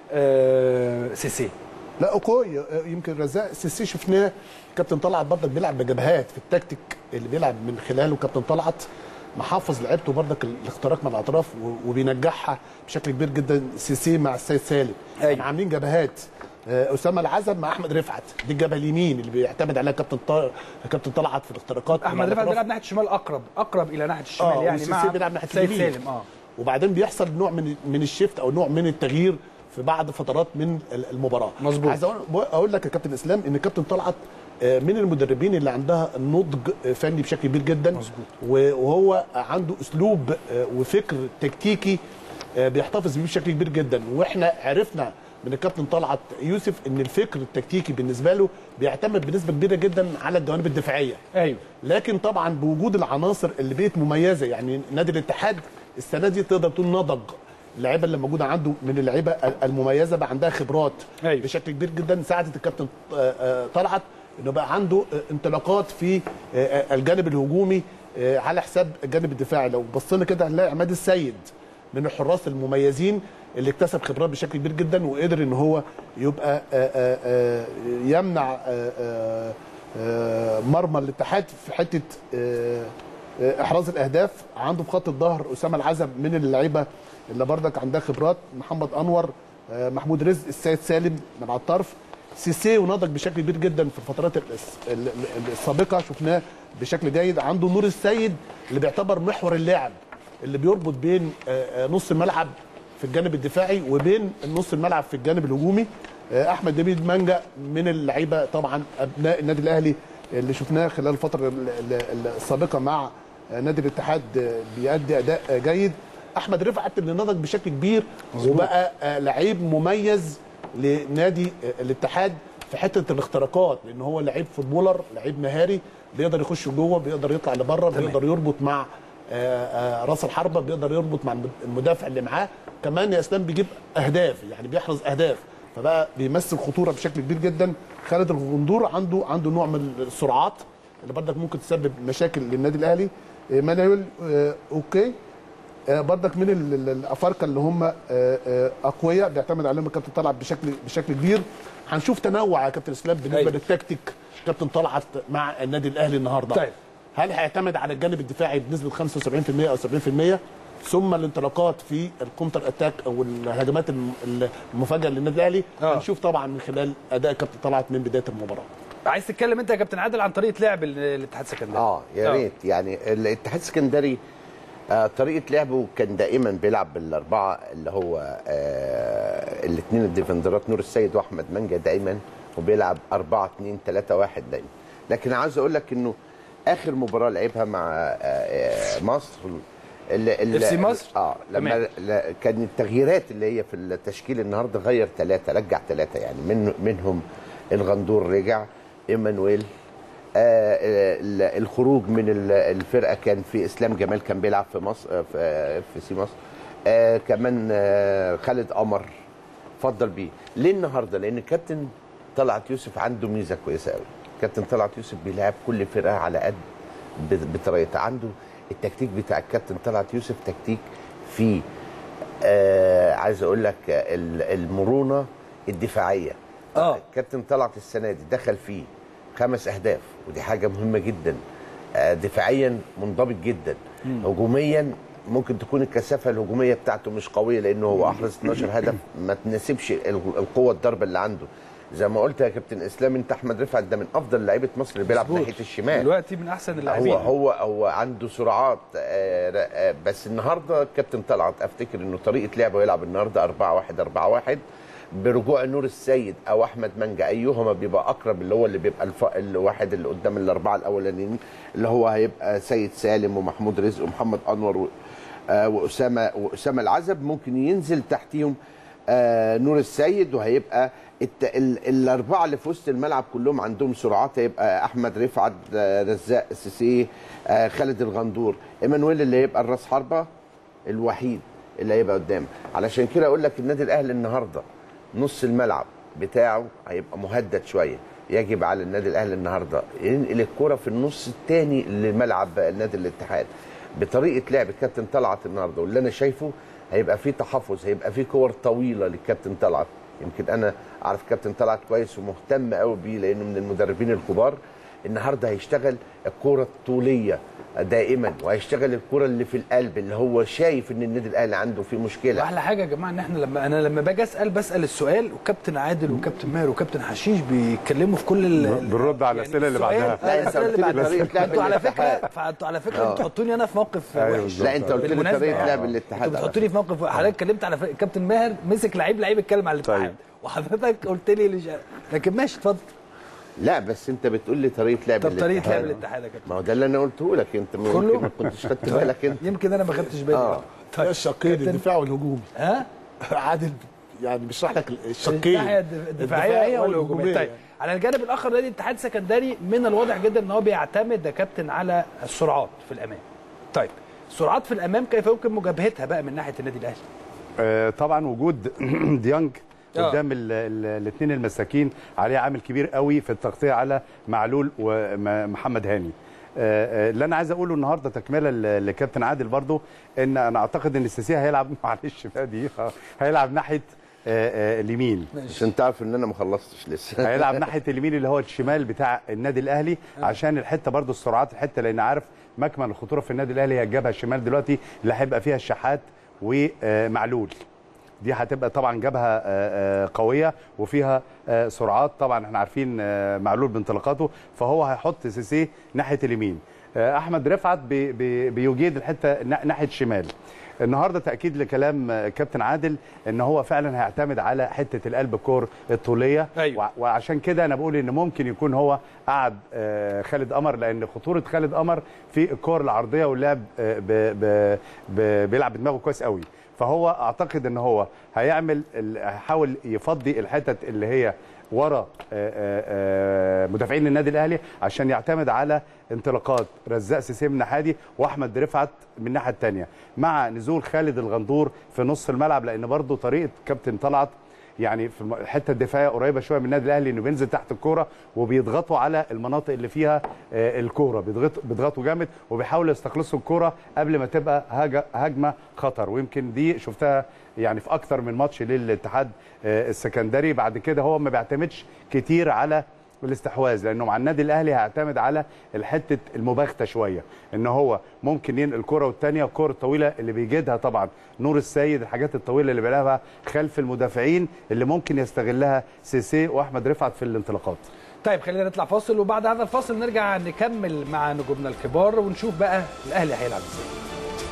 آه، سيسي لا اوكوي آه، يمكن رزاق سيسي شفناه كابتن طلعت برضك بيلعب بجبهات في التكتيك اللي بيلعب من خلاله كابتن طلعت محافظ لعبته برضك الاختراق من الاطراف و- وبينجحها بشكل كبير جدا سيسي مع السيد سالم أيوة. يعني عاملين جبهات آه، اسامه العزب مع احمد رفعت دي الجبهه اليمين اللي بيعتمد عليها كابتن طارق كابتن طلعت في الاختراقات احمد مع رفعت الأطراف. بيلعب ناحيه الشمال اقرب اقرب الى ناحيه الشمال اه يعني وسيسي مع بيلعب ناحيه سيد اليمين سالم اه وبعدين بيحصل نوع من من الشيفت او نوع من التغيير في بعض فترات من المباراه مظبوط. عايز اقول أقول لك يا كابتن اسلام ان كابتن طلعت آه، من المدربين اللي عندها نضج آه، فني بشكل كبير جدا مظبوط. و- وهو عنده اسلوب آه، وفكر تكتيكي آه، بيحتفظ بيه بشكل كبير جدا واحنا عرفنا من الكابتن طلعت يوسف ان الفكر التكتيكي بالنسبه له بيعتمد بنسبه كبيره جدا على الجوانب الدفاعيه ايوه لكن طبعا بوجود العناصر اللي بقت مميزه يعني نادي الاتحاد السنه دي تقدر تقول نضج اللعيبه اللي موجوده عنده من اللعيبه المميزه بقى عندها خبرات أيوة. بشكل كبير جدا ساعدت الكابتن آه، آه، طلعت انه بقى عنده آه، انطلاقات في آه، آه، الجانب الهجومي آه، على حساب الجانب الدفاعي لو بصينا كده هنلاقي عماد السيد من الحراس المميزين اللي اكتسب خبرات بشكل كبير جدا وقدر ان هو يبقى آه، آه، آه، يمنع آه، آه، آه، مرمى الاتحاد في حته آه، آه، احراز الاهداف عنده في خط الظهر اسامه العزب من اللعيبه اللي بردك عندها خبرات محمد انور آه، محمود رزق السيد سالم من على الطرف سيسي ونضج بشكل كبير جدا في الفترات الس- ال- ال- السابقه شفناه بشكل جيد عنده نور السيد اللي بيعتبر محور اللعب اللي بيربط بين آه، آه، نص الملعب في الجانب الدفاعي وبين نص الملعب في الجانب الهجومي آه، احمد نبيل مانجا من اللعيبه طبعا ابناء النادي الاهلي اللي شفناه خلال الفتره ال- ال- ال- السابقه مع آه، نادي الاتحاد آه، بيأدي اداء آه، جيد احمد رفعت اللي نضج بشكل كبير وبقى آه، لعيب مميز لنادي آه، الاتحاد في حته الاختراقات لان هو لعيب فوتبولر لعيب مهاري بيقدر يخش جوه بيقدر يطلع لبره بيقدر يربط مع آه، آه، راس الحربه بيقدر يربط مع المدافع اللي معاه كمان يا اسلام بيجيب اهداف يعني بيحرز اهداف فبقى بيمثل خطوره بشكل كبير جدا خالد الغندور عنده عنده نوع من السرعات اللي برضك ممكن تسبب مشاكل للنادي الاهلي آه، مانويل آه، اوكي آه، برضك من ال- ال- الافارقه اللي هم آه، آه، اقوياء بيعتمد عليهم الكابتن طلعت بشكل بشكل كبير هنشوف تنوع يا كابتن اسلام بالنسبه أيوة. للتكتيك كابتن طلعت مع النادي الاهلي النهارده طيب. هل هيعتمد على الجانب الدفاعي بنسبه 75% او 70% ثم الانطلاقات في الكونتر اتاك او الهجمات الم- المفاجئه للنادي الاهلي آه. هنشوف طبعا من خلال اداء كابتن طلعت من بدايه المباراه عايز تتكلم انت يا كابتن عادل عن طريقه لعب ال- الاتحاد السكندري اه يا آه. ريت يعني الاتحاد السكندري آه طريقه لعبه كان دائما بيلعب بالاربعه اللي هو آه الاثنين الديفندرات نور السيد واحمد منجا دايما وبيلعب 4 2 3 1 دايما لكن عاوز اقول لك انه اخر مباراه لعبها مع آه آه مصر ال- ال- FC مصر؟ اه لما تمام. لا كان التغييرات اللي هي في التشكيل النهارده غير ثلاثه رجع ثلاثه يعني من منهم الغندور رجع ايمانويل آه، ال- الخروج من ال- الفرقه كان في اسلام جمال كان بيلعب في مصر آه، في آه، في سي مصر آه، كمان آه، خالد قمر فضل بيه ليه النهارده لان كابتن طلعت يوسف عنده ميزه كويسه قوي كابتن طلعت يوسف بيلعب كل فرقه على قد ب- بطريقتها عنده التكتيك بتاع الكابتن طلعت يوسف تكتيك فيه آه عايز اقول لك ال- المرونه الدفاعيه آه. كابتن طلعت السنه دي دخل فيه خمس اهداف ودي حاجه مهمه جدا آه دفاعيا منضبط جدا هجوميا ممكن تكون الكثافه الهجوميه بتاعته مش قويه لانه هو احرز 12 هدف ما تناسبش ال- القوه الضربه اللي عنده زي ما قلت يا كابتن اسلام انت احمد رفعت ده من افضل لعيبه مصر اللي بيلعب مظبوط. ناحيه الشمال دلوقتي من احسن اللاعبين هو هو هو عنده سرعات آه، آه، بس النهارده كابتن طلعت افتكر انه طريقه لعبه يلعب النهارده 4 1 4 1 برجوع نور السيد او احمد منجا ايهما بيبقى اقرب اللي هو اللي بيبقى الف... الواحد اللي قدام الاربعه الاولانيين اللي هو هيبقى سيد سالم ومحمود رزق ومحمد انور و... آه، واسامه واسامه العزب ممكن ينزل تحتيهم آه، نور السيد وهيبقى الت... ال... الاربعه اللي في وسط الملعب كلهم عندهم سرعات هيبقى احمد رفعت آه، رزاق السيسي آه، خالد الغندور ايمانويل اللي هيبقى الراس حربه الوحيد اللي هيبقى قدام علشان كده اقول لك النادي الاهلي النهارده نص الملعب بتاعه هيبقى مهدد شويه يجب على النادي الاهلي النهارده ينقل الكره في النص الثاني لملعب نادي الاتحاد بطريقه لعب الكابتن طلعت النهارده واللي انا شايفه هيبقى فيه تحفظ هيبقى فيه كور طويله للكابتن طلعت يمكن انا عارف كابتن طلعت كويس ومهتم قوي بيه لانه من المدربين الكبار النهارده هيشتغل الكوره الطوليه دائما وهيشتغل الكوره اللي في القلب اللي هو شايف ان النادي الاهلي عنده فيه مشكله واحلى حاجه يا جماعه ان احنا لما انا لما باجي اسال بسال السؤال وكابتن عادل وكابتن ماهر وكابتن حشيش بيتكلموا في كل ال- بنرد على الأسئلة اللي السؤال- بعدها. لا، أنت الأسئلة قلت اللي لي بعدها. طريقة لعب انتوا على الاتحاد. فكره فانتوا على فكره آه. بتحطوني انا في موقف أيوة وحش بالظبط. لا انت قلت لي بالمناسبة طريقه يعني. لعب الاتحاد انتوا بتحطوني في موقف حضرتك اتكلمت على فكرة كابتن ماهر مسك لعيب لعيب اتكلم على الاتحاد طيب. وحضرتك قلت لي ليش لكن ماشي اتفضل لا بس انت بتقول لي طريقه لعب طب طريقه الاتحاد. لعب الاتحاد يا كابتن ما هو ده اللي انا قلته لك انت كله؟ ممكن ما كنتش خدت بالك انت يمكن انا ما خدتش بالي آه. ده الشقين كابتن- الدفاع والهجوم ها عادل يعني بيشرح لك الناحيه الشقين الدفاعيه والهجوميه طيب على الجانب الاخر نادي الاتحاد السكندري من الواضح جدا ان هو بيعتمد يا كابتن على السرعات في الامام طيب السرعات في الامام كيف يمكن مجابهتها بقى من ناحيه النادي الاهلي آه، طبعا وجود ديانج آه. قدام الاثنين المساكين عليه عامل كبير قوي في التغطيه على معلول ومحمد هاني آه، آه، اللي انا عايز اقوله النهارده تكمله ل- لكابتن عادل برضو ان انا اعتقد ان السيسي هيلعب معلش فادي آه، هيلعب ناحيه آه، آه، اليمين عشان تعرف ان انا ما خلصتش لسه هيلعب ناحيه اليمين اللي هو الشمال بتاع النادي الاهلي عشان الحته برضو السرعات الحته لان عارف مكمن الخطوره في النادي الاهلي هي الجبهه الشمال دلوقتي اللي هيبقى فيها الشحات ومعلول دي هتبقى طبعا جبهه آه، آه، قويه وفيها آه، سرعات طبعا احنا عارفين آه، معلول بانطلاقاته فهو هيحط سيسي ناحيه اليمين آه، احمد رفعت بي- بي- بيجيد الحته نا- ناحيه الشمال النهارده تاكيد لكلام آه، كابتن عادل ان هو فعلا هيعتمد على حته القلب الكور الطوليه أيوة. وع- وعشان كده انا بقول ان ممكن يكون هو قعد آه، خالد قمر لان خطوره خالد قمر في الكور العرضيه واللعب آه، ب- ب- ب- بيلعب بدماغه كويس قوي فهو اعتقد ان هو هيعمل ال- هيحاول يفضي الحتت اللي هي ورا آه، آه، آه، مدافعين النادي الاهلي عشان يعتمد على انطلاقات رزاق سيسي من الناحيه دي واحمد رفعت من الناحيه الثانيه مع نزول خالد الغندور في نص الملعب لان برضه طريقه كابتن طلعت يعني في الم- الحته الدفاعيه قريبه شويه من النادي الاهلي انه بينزل تحت الكوره وبيضغطوا على المناطق اللي فيها آه، الكوره بيضغطوا بيضغطوا جامد وبيحاولوا يستخلصوا الكوره قبل ما تبقى هاجة- هجمه خطر ويمكن دي شفتها يعني في اكتر من ماتش للاتحاد آه، السكندري بعد كده هو ما بيعتمدش كتير على الاستحواذ لانه مع النادي الاهلي هيعتمد على الحته المباغته شويه ان هو ممكن ينقل الكره والثانيه الكره الطويله اللي بيجيدها طبعا نور السيد الحاجات الطويله اللي بيلعبها خلف المدافعين اللي ممكن يستغلها سيسي واحمد رفعت في الانطلاقات طيب خلينا نطلع فاصل وبعد هذا الفاصل نرجع نكمل مع نجومنا الكبار ونشوف بقى الاهلي هيلعب ازاي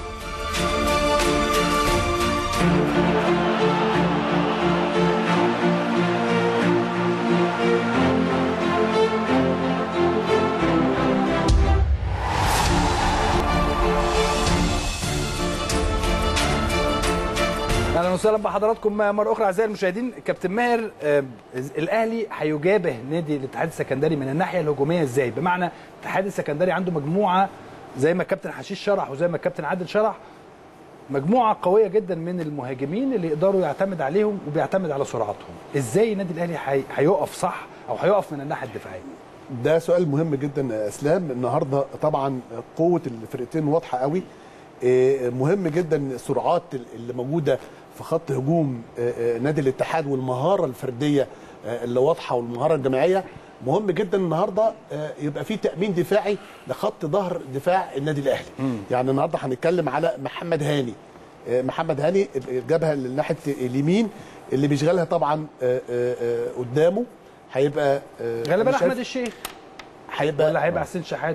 اهلا وسهلا بحضراتكم مره اخرى اعزائي المشاهدين كابتن ماهر آه، الاهلي هيجابه نادي الاتحاد السكندري من الناحيه الهجوميه ازاي بمعنى الاتحاد السكندري عنده مجموعه زي ما الكابتن حشيش شرح وزي ما الكابتن عادل شرح مجموعه قويه جدا من المهاجمين اللي يقدروا يعتمد عليهم وبيعتمد على سرعتهم ازاي النادي الاهلي هي- هيقف صح او هيقف من الناحيه الدفاعيه ده سؤال مهم جدا يا اسلام النهارده طبعا قوه الفرقتين واضحه قوي إيه، مهم جدا السرعات اللي موجوده في خط هجوم آه، آه، نادي الاتحاد والمهاره الفرديه آه، اللي واضحه والمهاره الجماعيه مهم جدا النهارده آه، يبقى في تامين دفاعي لخط ظهر دفاع النادي الاهلي يعني النهارده هنتكلم على محمد هاني آه، محمد هاني جابها لناحيه اليمين اللي بيشغلها طبعا آه، آه، آه، قدامه هيبقى آه، غالبا أنا شايف احمد الشيخ هيبقى ولا هيبقى حسين شحات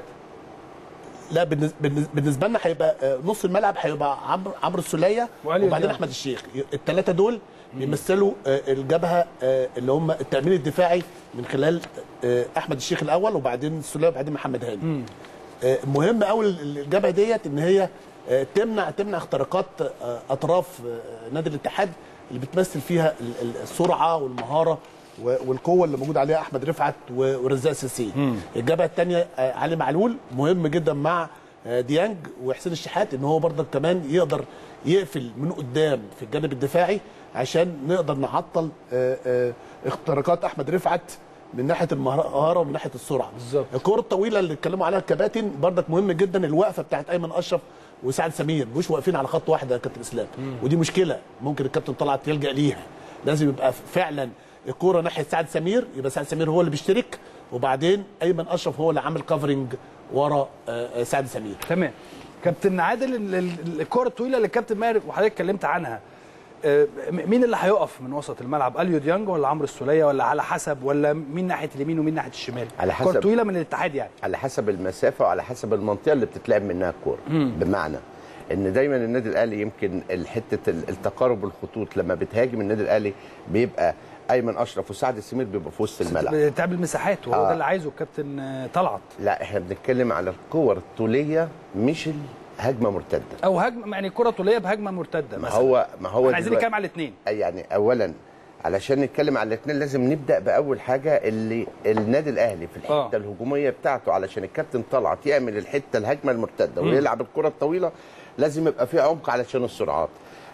لا بالنس- بالنس- بالنسبه لنا هيبقى آه، نص الملعب هيبقى عمرو عمرو السوليه وعلي وبعدين دياب. احمد الشيخ الثلاثه دول بيمثلوا آه، الجبهه آه، اللي هم التامين الدفاعي من خلال آه، احمد الشيخ الاول وبعدين السوليه وبعدين محمد هاني آه، مهم قوي الجبهه ديت ان هي آه، تمنع تمنع اختراقات آه، اطراف آه، نادي الاتحاد اللي بتمثل فيها ال- ال- السرعه والمهاره و- والقوه اللي موجود عليها احمد رفعت و- ورزاق سيسي الجبهه الثانيه علي معلول مهم جدا مع آه، ديانج وحسين الشحات ان هو برضك كمان يقدر يقفل من قدام في الجانب الدفاعي عشان نقدر نعطل آه، آه، اختراقات احمد رفعت من ناحيه المهاره ومن ناحيه السرعه بالظبط. الكره الطويله اللي اتكلموا عليها الكباتن برضك مهم جدا الوقفه بتاعت ايمن اشرف وسعد سمير مش واقفين على خط واحد يا كابتن اسلام ودي مشكله ممكن الكابتن طلعت يلجا ليها لازم يبقى فعلا الكوره ناحيه سعد سمير يبقى سعد سمير هو اللي بيشترك وبعدين ايمن اشرف هو اللي عامل كفرنج ورا آه، آه، سعد سمير تمام كابتن عادل ال- ال- الكره الطويله اللي الكابتن ماهر وحضرتك اتكلمت عنها آه، م- مين اللي هيقف من وسط الملعب اليو ديانج ولا عمرو السوليه ولا على حسب ولا مين ناحيه اليمين ومين ناحيه الشمال على الكره حسب. الطويله من الاتحاد يعني على حسب المسافه وعلى حسب المنطقه اللي بتتلعب منها الكوره بمعنى ان دايما النادي الاهلي يمكن الحته ال- التقارب الخطوط لما بتهاجم النادي الاهلي بيبقى ايمن اشرف وسعد السمير بيبقى في وسط الملعب بتعمل مساحات وهو آه. ده اللي عايزه الكابتن آه، طلعت لا احنا بنتكلم على الكور الطوليه مش الهجمه مرتده او هجمه يعني كره طوليه بهجمه مرتده ما مثلا هو ما هو احنا عايزين دلوقتي- نتكلم على الاثنين يعني اولا علشان نتكلم على الاثنين لازم نبدا باول حاجه اللي النادي الاهلي في الحته آه. آه. الهجوميه بتاعته علشان الكابتن طلعت يعمل الحته الهجمه المرتده ويلعب الكره الطويله لازم يبقى في عمق علشان السرعات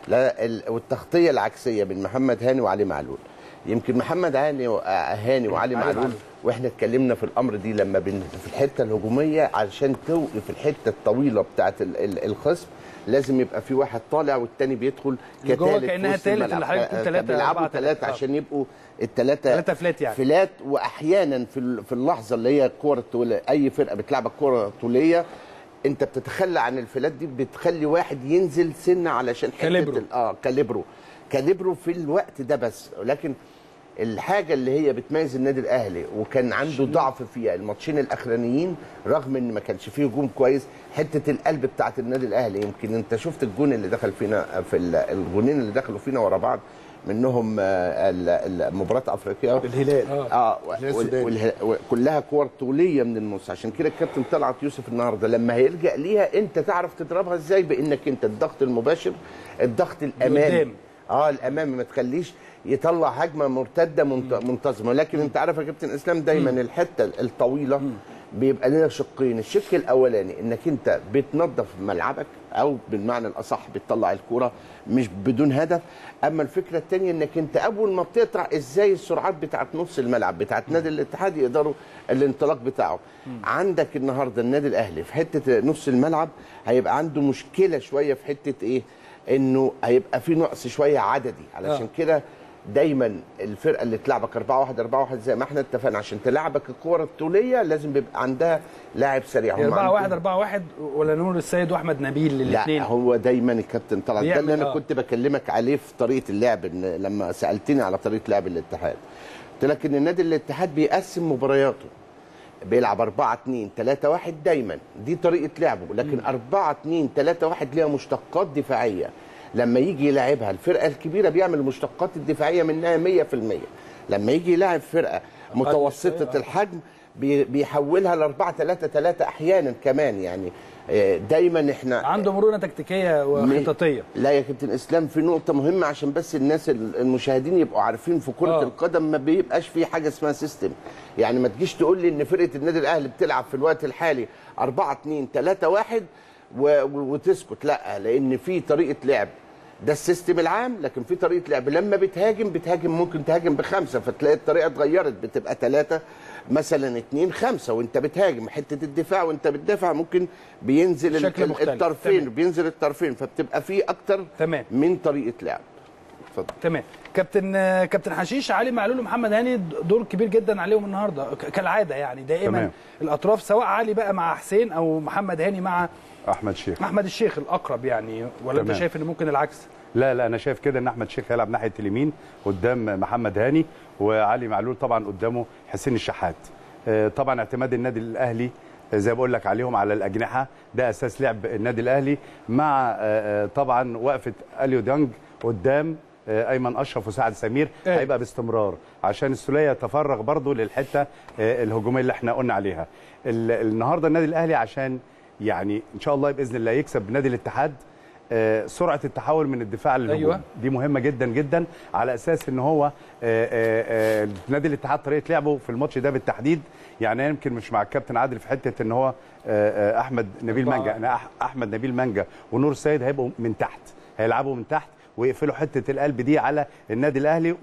لا ال- والتغطيه العكسيه بين محمد هاني وعلي معلول يمكن محمد هاني و- آه، هاني وعلي معلول واحنا اتكلمنا في الامر دي لما بن في الحته الهجوميه علشان توقف الحته الطويله بتاعه ال- ال- الخصم لازم يبقى في واحد طالع والتاني بيدخل اللي جوه كتالت في كأنها وسط تالت الملعب. اللي حضرتك بتقول آه، تلاتة، بيلعبوا أربعة، ثلاثه تلاتة. عشان يبقوا الثلاثه تلاتة فلات يعني. فلات واحيانا في ال- في اللحظه اللي هي الكوره الطوليه اي فرقه بتلعب الكوره الطوليه انت بتتخلى عن الفلات دي بتخلي واحد ينزل سنه علشان حتة كاليبرو. ال- اه كاليبرو كاليبرو في الوقت ده بس ولكن الحاجه اللي هي بتميز النادي الاهلي وكان عنده ضعف فيها الماتشين الاخرانيين رغم ان ما كانش فيه هجوم كويس حته القلب بتاعه النادي الاهلي يمكن انت شفت الجون اللي دخل فينا في ال- الجونين اللي دخلوا فينا ورا بعض منهم آه، ال- ال- مباراه افريقيا الهلال اه الهلال وال- السوداني. والها- و- كلها كور طوليه من النص عشان كده الكابتن طلعت يوسف النهارده لما هيلجا ليها انت تعرف تضربها ازاي بانك انت الضغط المباشر الضغط الامامي لقدام. اه الامامي ما تخليش يطلع هجمه مرتده منت- منتظمه لكن انت عارف يا كابتن اسلام دايما الحته الطويله بيبقى لها شقين الشق الاولاني انك انت بتنظف ملعبك او بالمعنى الاصح بتطلع الكوره مش بدون هدف اما الفكره الثانيه انك انت اول ما بتقطع ازاي السرعات بتاعت نص الملعب بتاعت نادي الاتحاد يقدروا الانطلاق بتاعه عندك النهارده النادي الاهلي في حته نص الملعب هيبقى عنده مشكله شويه في حته ايه انه هيبقى في نقص شويه عددي علشان آه. كده دايما الفرقه اللي تلعبك 4 1 4 1 زي ما احنا اتفقنا عشان تلعبك الكوره الطوليه لازم بيبقى عندها لاعب سريع هم 4 عندهم- 1 4 1 ولا نور السيد واحمد نبيل لا الاثنين هو دايما الكابتن طلعت ده بيعمل- اللي انا آه. كنت بكلمك عليه في طريقه اللعب إن لما سالتني على طريقه لعب الاتحاد قلت لك ان النادي الاتحاد بيقسم مبارياته بيلعب 4 2 3 1 دايما دي طريقه لعبه لكن 4 2 3 1 ليها مشتقات دفاعيه لما يجي يلعبها الفرقه الكبيره بيعمل المشتقات الدفاعيه منها 100% لما يجي يلاعب فرقه متوسطه الحجم بي- بيحولها ل 4 3 3 احيانا كمان يعني آه، دايما احنا عنده مرونه تكتيكيه وخططيه لا يا كابتن اسلام في نقطه مهمه عشان بس الناس ال- المشاهدين يبقوا عارفين في كره آه. آه. القدم ما بيبقاش في حاجه اسمها سيستم يعني ما تجيش تقول لي ان فرقه النادي الاهلي بتلعب في الوقت الحالي 4 2 3 1 و... و- وتسكت لا لان في طريقه لعب ده السيستم العام لكن في طريقه لعب لما بتهاجم بتهاجم ممكن تهاجم بخمسه فتلاقي الطريقه اتغيرت بتبقى ثلاثه مثلا اتنين خمسه وانت بتهاجم حته الدفاع وانت بتدافع ممكن بينزل ال- شكل ال- مختلف. الطرفين تمام. بينزل الطرفين فبتبقى في اكتر تمام. من طريقه لعب اتفضل تمام كابتن كابتن حشيش علي معلول ومحمد هاني دور كبير جدا عليهم النهارده ك- كالعاده يعني دائما تمام. الاطراف سواء علي بقى مع حسين او محمد هاني مع احمد شيخ احمد الشيخ الاقرب يعني ولا انت تمام. شايف ان ممكن العكس لا لا انا شايف كده ان احمد شيخ هيلعب ناحيه اليمين قدام محمد هاني وعلي معلول طبعا قدامه حسين الشحات آه، طبعا اعتماد النادي الاهلي آه، زي ما بقول لك عليهم على الاجنحه ده اساس لعب النادي الاهلي مع آه، آه، طبعا وقفه اليو ديانج قدام آه، ايمن اشرف وسعد سمير إيه. هيبقى باستمرار عشان السوليه يتفرغ برضه للحته آه، الهجوميه اللي احنا قلنا عليها ال- النهارده النادي الاهلي عشان يعني ان شاء الله باذن الله يكسب نادي الاتحاد آه، سرعه التحول من الدفاع للهجوم أيوة. دي مهمه جدا جدا على اساس ان هو آه، آه، آه، نادي الاتحاد طريقه لعبه في الماتش ده بالتحديد يعني أنا يمكن مش مع الكابتن عادل في حته ان هو آه، آه، احمد نبيل أربعة. مانجا انا أح- احمد نبيل مانجا ونور السيد هيبقوا من تحت هيلعبوا من تحت ويقفلوا حته القلب دي على النادي الاهلي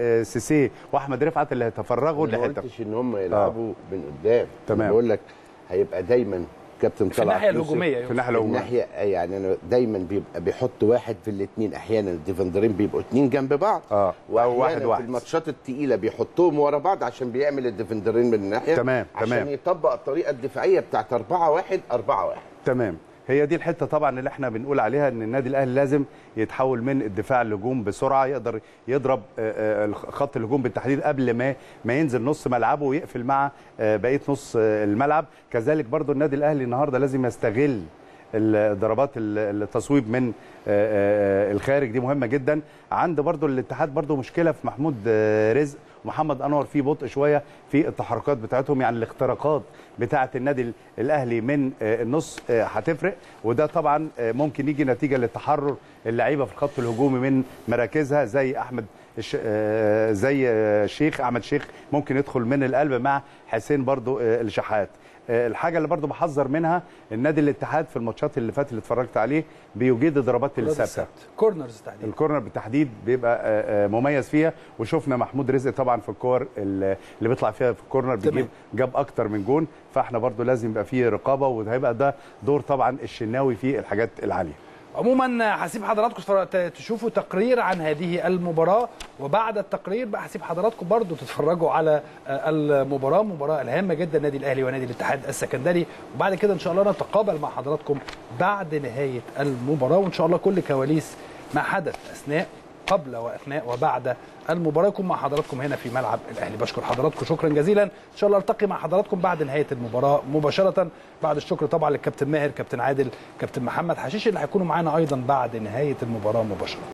وسيسي واحمد رفعت اللي هيتفرغوا أنا ما لحته قلتش ان هم يلعبوا من قدام تمام. بقول لك هيبقى دايما كابتن في طلعت الناحيه يوسف الهجوميه في الناحيه الهجوميه الناحيه يعني انا دايما بيبقى بيحط واحد في الاثنين احيانا الديفندرين بيبقوا اثنين جنب بعض اه او واحيانا واحد في واحد الماتشات الثقيله بيحطهم ورا بعض عشان بيعمل الديفندرين من الناحيه تمام، عشان تمام. يطبق الطريقه الدفاعيه بتاعت 4 1 4 1 تمام هي دي الحته طبعا اللي احنا بنقول عليها ان النادي الاهلي لازم يتحول من الدفاع للهجوم بسرعه يقدر يضرب آه، آه، خط الهجوم بالتحديد قبل ما ما ينزل نص ملعبه ويقفل مع آه، بقيه نص آه، الملعب كذلك برضو النادي الاهلي النهارده لازم يستغل الضربات ال- التصويب من آه، آه، الخارج دي مهمه جدا عند برضو الاتحاد برضو مشكله في محمود آه، رزق ومحمد انور في بطء شويه في التحركات بتاعتهم يعني الاختراقات بتاعه النادي ال- الاهلي من آه، النص آه، هتفرق وده طبعا آه، ممكن يجي نتيجه لتحرر اللعيبه في الخط الهجومي من مراكزها زي احمد الش... آه، زي آه، شيخ احمد شيخ ممكن يدخل من القلب مع حسين برضو آه، الشحات آه، الحاجه اللي برضو بحذر منها النادي الاتحاد في الماتشات اللي فاتت اللي اتفرجت عليه بيجيد الضربات الثابته كورنرز تحديدا الكورنر بالتحديد بيبقى آه، آه، مميز فيها وشفنا محمود رزق طبعا في الكور اللي اللي بيطلع فيها في الكورنر تمام. بيجيب جاب اكتر من جون فاحنا برضو لازم يبقى فيه رقابه وهيبقى ده دور طبعا الشناوي في الحاجات العاليه عموما هسيب حضراتكم تفر- ت- تشوفوا تقرير عن هذه المباراة وبعد التقرير بقى هسيب حضراتكم برضو تتفرجوا على آه، المباراة مباراة الهامة جدا النادي الأهلي ونادي الاتحاد السكندري وبعد كده إن شاء الله نتقابل مع حضراتكم بعد نهاية المباراة وإن شاء الله كل كواليس ما حدث أثناء قبل واثناء وبعد المباراه يكون مع حضراتكم هنا في ملعب الاهلي بشكر حضراتكم شكرا جزيلا ان شاء الله التقي مع حضراتكم بعد نهايه المباراه مباشره بعد الشكر طبعا للكابتن ماهر كابتن عادل كابتن محمد حشيش اللي هيكونوا معانا ايضا بعد نهايه المباراه مباشره